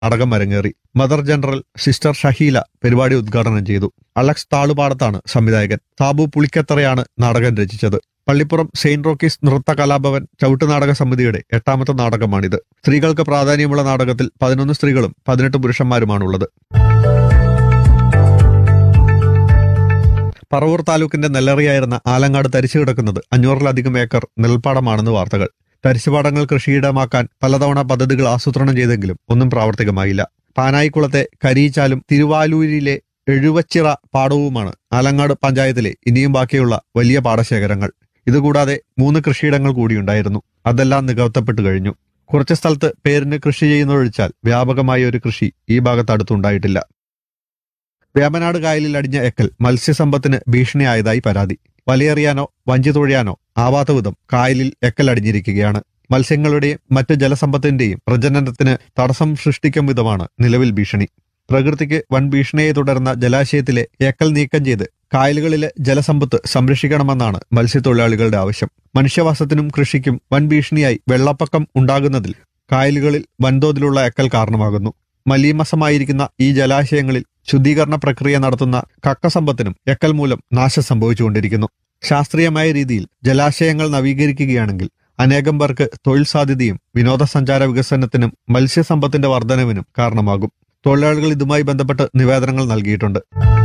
നാടകം അരങ്ങേറി mother general sister ഷഹീല പരിപാടി ഉദ്ഘാടനം ചെയ്തു അലക്സ് താളുപാടത്താണ് സംവിധായകൻ സാബു പുളിക്കത്തറയാണ് നാടകം രചിച്ചത് പള്ളിപ്പുറം സെയിന്റ് റോക്കീസ് നൃത്ത കലാഭവൻ ചവിട്ടുനാടക സമിതിയുടെ എട്ടാമത്തെ നാടകമാണിത് സ്ത്രീകൾക്ക് പ്രാധാന്യമുള്ള നാടകത്തിൽ പതിനൊന്ന് സ്ത്രീകളും പതിനെട്ട് പുരുഷന്മാരുമാണുള്ളത് പറവൂർ താലൂക്കിന്റെ നെല്ലറിയായിരുന്ന ആലങ്ങാട് തരിച്ചു കിടക്കുന്നത് അഞ്ഞൂറിലധികം ഏക്കർ നെൽപ്പാടമാണെന്ന് വാർത്തകൾ തരിശുപാടങ്ങൾ കൃഷിയിടമാക്കാൻ പലതവണ പദ്ധതികൾ ആസൂത്രണം ചെയ്തെങ്കിലും ഒന്നും പ്രാവർത്തികമായില്ല പാനായിക്കുളത്തെ കരീച്ചാലും തിരുവാലൂരിലെ എഴുവച്ചിറ പാടവുമാണ് ആലങ്ങാട് പഞ്ചായത്തിലെ ഇനിയും ബാക്കിയുള്ള വലിയ പാടശേഖരങ്ങൾ ഇതുകൂടാതെ മൂന്ന് കൃഷിയിടങ്ങൾ കൂടിയുണ്ടായിരുന്നു അതെല്ലാം നികത്തപ്പെട്ടു കഴിഞ്ഞു കുറച്ച് സ്ഥലത്ത് പേരിന് കൃഷി ചെയ്യുന്നതൊഴിച്ചാൽ വ്യാപകമായ ഒരു കൃഷി ഈ ഭാഗത്ത് അടുത്തുണ്ടായിട്ടില്ല വേമനാട് കായലിൽ അടിഞ്ഞ എക്കൽ മത്സ്യസമ്പത്തിന് ഭീഷണിയായതായി പരാതി വലയെറിയാനോ വഞ്ചി തുഴയാനോ ആവാത്ത വിധം കായലിൽ എക്കൽ അടിഞ്ഞിരിക്കുകയാണ് മത്സ്യങ്ങളുടെയും മറ്റ് ജലസമ്പത്തിന്റെയും പ്രജനനത്തിന് തടസ്സം സൃഷ്ടിക്കും വിധമാണ് നിലവിൽ ഭീഷണി പ്രകൃതിക്ക് വൻ ഭീഷണിയെ തുടർന്ന ജലാശയത്തിലെ എക്കൽ നീക്കം ചെയ്ത് കായലുകളിലെ ജലസമ്പത്ത് സംരക്ഷിക്കണമെന്നാണ് മത്സ്യത്തൊഴിലാളികളുടെ ആവശ്യം മനുഷ്യവാസത്തിനും കൃഷിക്കും വൻ ഭീഷണിയായി വെള്ളപ്പൊക്കം ഉണ്ടാകുന്നതിൽ കായലുകളിൽ വൻതോതിലുള്ള എക്കൽ കാരണമാകുന്നു മലീമസമായിരിക്കുന്ന ഈ ജലാശയങ്ങളിൽ ശുദ്ധീകരണ പ്രക്രിയ നടത്തുന്ന കക്കസമ്പത്തിനും എക്കൽ മൂലം നാശം സംഭവിച്ചുകൊണ്ടിരിക്കുന്നു ശാസ്ത്രീയമായ രീതിയിൽ ജലാശയങ്ങൾ നവീകരിക്കുകയാണെങ്കിൽ അനേകം പേർക്ക് തൊഴിൽ സാധ്യതയും വിനോദസഞ്ചാര വികസനത്തിനും മത്സ്യസമ്പത്തിന്റെ വർധനവിനും കാരണമാകും തൊഴിലാളികൾ ഇതുമായി ബന്ധപ്പെട്ട് നിവേദനങ്ങൾ നൽകിയിട്ടുണ്ട്